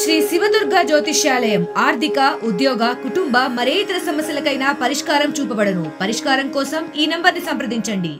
శ్రీ శివదుర్గ జ్యోతిష్యాలయం ఆర్థిక ఉద్యోగ కుటుంబ మరే ఇతర సమస్యలకైనా పరిష్కారం చూపబడను పరిష్కారం కోసం ఈ నంబర్ని సంప్రదించండి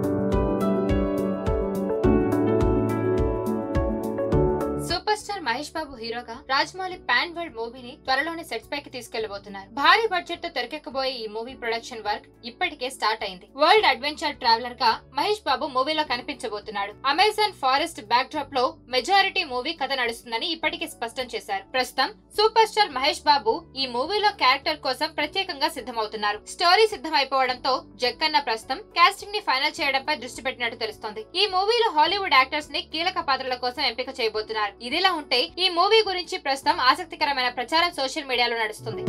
సూపర్ స్టార్ మహేష్ బాబు హీరోగా రాజమౌళి పాన్ వరల్డ్ మూవీని త్వరలోనే సెట్స్ పైకి తీసుకెళ్లబోతున్నారు భారీ బడ్జెట్ తో తెరకెక్కబోయే ఈ మూవీ ప్రొడక్షన్ వర్క్ ఇప్పటికే స్టార్ట్ అయింది వరల్డ్ అడ్వెంచర్ ట్రావెలర్ గా మహేష్ బాబు మూవీలో కనిపించబోతున్నాడు అమెజాన్ ఫారెస్ట్ బ్యాక్ డ్రాప్ లో మెజారిటీ మూవీ కథ నడుస్తుందని ఇప్పటికే స్పష్టం చేశారు ప్రస్తుతం సూపర్ స్టార్ మహేష్ బాబు ఈ మూవీలో క్యారెక్టర్ కోసం ప్రత్యేకంగా సిద్ధమవుతున్నారు స్టోరీ సిద్ధమైపోవడంతో జక్కన్న ప్రస్తుతం కాస్టింగ్ ని ఫైనల్ చేయడంపై దృష్టి పెట్టినట్టు తెలుస్తోంది ఈ మూవీలో హాలీవుడ్ యాక్టర్స్ ని కీలక పాత్రల కోసం ఎంపిక చేయబోతున్నారు ఇదిలా ఉంటే ఈ మూవీ గురించి ప్రస్తుతం ఆసక్తికరమైన ప్రచారం సోషల్ మీడియాలో నడుస్తుంది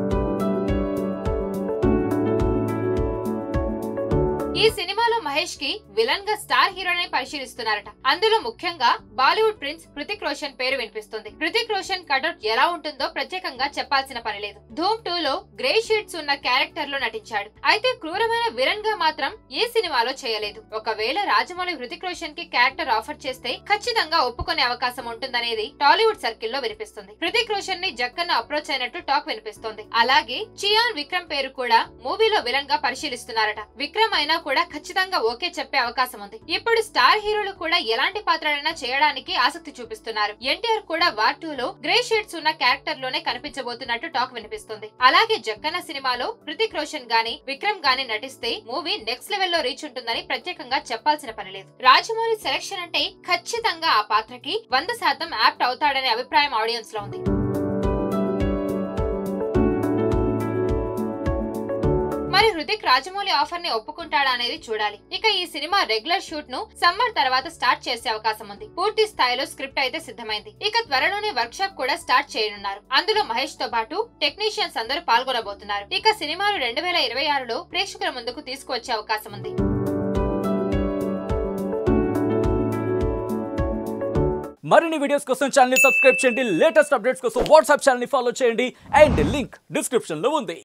ఈ సినిమాలో మహేష్ కి విలన్ గా స్టార్ హీరోని పరిశీలిస్తున్నారట అందులో ముఖ్యంగా బాలీవుడ్ ప్రిన్స్ హృతిక్ రోషన్ పేరు వినిపిస్తుంది హృతిక్ రోషన్ కటౌట్ ఎలా ఉంటుందో ప్రత్యేకంగా చెప్పాల్సిన పని లేదు ధూమ్ టూ లో గ్రే షీట్స్ ఉన్న క్యారెక్టర్ లో నటించాడు అయితే క్రూరమైన విలన్ గా మాత్రం ఏ సినిమాలో చేయలేదు ఒకవేళ రాజమౌళి హృతిక్ రోషన్ కి క్యారెక్టర్ ఆఫర్ చేస్తే ఖచ్చితంగా ఒప్పుకునే అవకాశం ఉంటుందనేది టాలీవుడ్ సర్కిల్ లో వినిపిస్తుంది హృతిక్ రోషన్ ని జక్కన్న అప్రోచ్ అయినట్టు టాక్ వినిపిస్తుంది అలాగే చియాన్ విక్రమ్ పేరు కూడా మూవీలో విలన్ గా పరిశీలిస్తున్నారట విక్రమ్ అయినా కూడా ఖచ్చితంగా ఓకే చెప్పే అవకాశం ఉంది ఇప్పుడు స్టార్ హీరోలు కూడా ఎలాంటి పాత్రలైనా చేయడానికి ఆసక్తి చూపిస్తున్నారు ఎన్టీఆర్ కూడా వార్ టూ లో గ్రే షేడ్స్ ఉన్న క్యారెక్టర్ లోనే కనిపించబోతున్నట్టు టాక్ వినిపిస్తుంది అలాగే జక్కన్న సినిమాలో హృతిక్ రోషన్ గాని విక్రమ్ గాని నటిస్తే మూవీ నెక్స్ట్ లెవెల్ లో రీచ్ ఉంటుందని ప్రత్యేకంగా చెప్పాల్సిన పని లేదు రాజమౌళి సెలక్షన్ అంటే ఖచ్చితంగా ఆ పాత్రకి వంద శాతం యాప్ట్ అవుతాడనే అభిప్రాయం ఆడియన్స్ లో ఉంది మరి హృతిక్ రాజమౌళి ఆఫర్ ని ఒప్పుకుంటాడా అనేది చూడాలి ఇక ఈ సినిమా రెగ్యులర్ షూట్ ను సమ్మర్ తర్వాత స్టార్ట్ చేసే అవకాశం ఉంది పూర్తి స్థాయిలో స్క్రిప్ట్ అయితే సిద్ధమైంది ఇక త్వరలోనే వర్క్ షాప్ కూడా స్టార్ట్ చేయనున్నారు అందులో మహేష్ తో పాటు టెక్నీషియన్స్ అందరూ పాల్గొనబోతున్నారు ఇక సినిమాను రెండు వేల ఇరవై ఆరులో ప్రేక్షకుల ముందుకు తీసుకువచ్చే అవకాశం ఉంది మరిన్ని వీడియోస్ కోసం ఛానల్ సబ్స్క్రైబ్ చేయండి లేటెస్ట్ అప్డేట్స్ కోసం వాట్సాప్ ఛానల్ ఫాలో చేయండి అండ్ లింక్ డిస్క్రిప్షన్ లో ఉంది